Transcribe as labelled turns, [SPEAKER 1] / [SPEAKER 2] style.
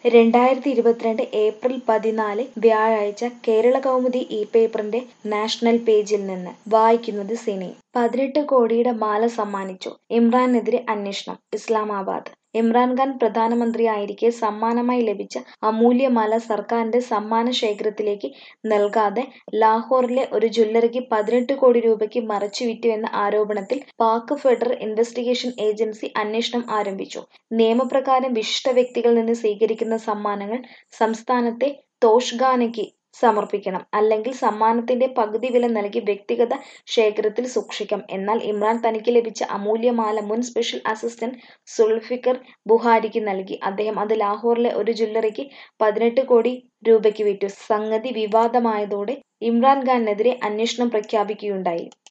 [SPEAKER 1] രണ്ടായിരത്തി ഇരുപത്തിരണ്ട് ഏപ്രിൽ പതിനാല് വ്യാഴാഴ്ച കേരളകൗമുദി ഈ പേപ്പറിന്റെ നാഷണൽ പേജിൽ നിന്ന് വായിക്കുന്നത് സിനി പതിനെട്ട് കോടിയുടെ മാല സമ്മാനിച്ചു ഇമ്രാനെതിരെ അന്വേഷണം ഇസ്ലാമാബാദ് ഇമ്രാൻഖാൻ പ്രധാനമന്ത്രിയായിരിക്കെ സമ്മാനമായി ലഭിച്ച അമൂല്യമാല സർക്കാരിന്റെ സമ്മാന ശേഖരത്തിലേക്ക് നൽകാതെ ലാഹോറിലെ ഒരു ജ്വല്ലറിക്ക് പതിനെട്ട് കോടി രൂപയ്ക്ക് മറച്ചുവിറ്റു എന്ന ആരോപണത്തിൽ പാക് ഫെഡറൽ ഇൻവെസ്റ്റിഗേഷൻ ഏജൻസി അന്വേഷണം ആരംഭിച്ചു നിയമപ്രകാരം വിശിഷ്ട വ്യക്തികളിൽ നിന്ന് സ്വീകരിക്കുന്ന സമ്മാനങ്ങൾ സംസ്ഥാനത്തെ തോഷ്ഖാനയ്ക്ക് സമർപ്പിക്കണം അല്ലെങ്കിൽ സമ്മാനത്തിന്റെ പകുതി വില നൽകി വ്യക്തിഗത ശേഖരത്തിൽ സൂക്ഷിക്കാം എന്നാൽ ഇമ്രാൻ തനിക്ക് ലഭിച്ച അമൂല്യമാല മുൻ സ്പെഷ്യൽ അസിസ്റ്റന്റ് സുൾഫിക്കർ ബുഹാരിക്ക് നൽകി അദ്ദേഹം അത് ലാഹോറിലെ ഒരു ജ്വല്ലറിക്ക് പതിനെട്ട് കോടി രൂപയ്ക്ക് വിറ്റു സംഗതി വിവാദമായതോടെ ഇമ്രാൻഖാനെതിരെ അന്വേഷണം പ്രഖ്യാപിക്കുകയുണ്ടായി